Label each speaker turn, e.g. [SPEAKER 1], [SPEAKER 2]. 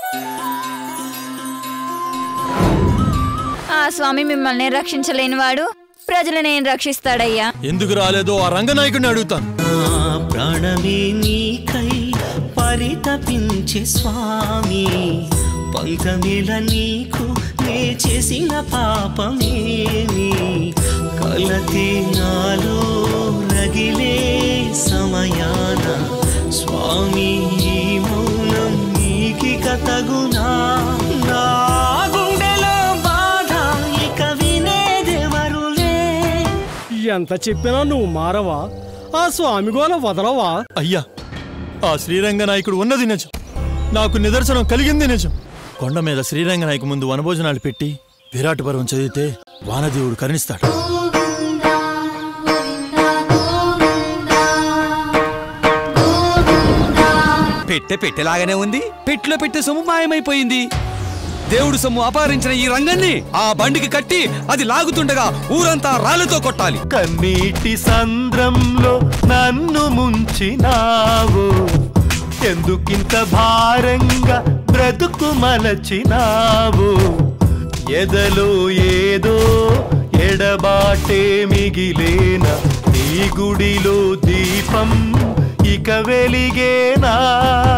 [SPEAKER 1] ఆ స్వామి మిమ్మల్ని రక్షించలేనివాడు ప్రజలను ఏం రక్షిస్తాడయ్యా
[SPEAKER 2] ఎందుకు రాలేదో ఆ రంగనాయకుడిని అడుగుతాను
[SPEAKER 3] నా ప్రాణమే నీకై పరితపించే స్వామి పంకమిల నీకు నే చేసిన పాపమేమి కలతి నాలో రగిలే సమయాన స్వామి ఈ మౌనం నీకిక తగునా నా గుండెలో బాధ ఇక వినేదెవరులే
[SPEAKER 4] ఎంత చెప్పినా నువ్వు మారవా ఆ స్వామి గోల వదలవా
[SPEAKER 2] అయ్యా ఆ శ్రీరంగనాయకుడు ఉన్నది నిజం నాకు నిదర్శనం కలిగింది నిజం కొండ మీద శ్రీరంగనాయకు ముందు వనభోజనాలు పెట్టి విరాట్ పర్వం చదివితే వానదేవుడు కరుణిస్తాడు
[SPEAKER 5] పెట్టె పెట్టెలాగానే ఉంది పెట్టెలో పెట్టె సొమ్ము మాయమైపోయింది దేవుడు సొమ్ము అపహరించిన ఈ రంగాన్ని ఆ బండికి కట్టి అది లాగుతుండగా ఊరంతా రాళ్లతో కొట్టాలి
[SPEAKER 6] కన్నీటి సంద్రంలో నన్ను ముంచినావు ఎందుకింత భారంగా బ్రతుకు మలచినావు ఎదలో ఏదో ఎడబాటే మిగిలేనా నీ గుడిలో దీపం ఇక వెలిగేనా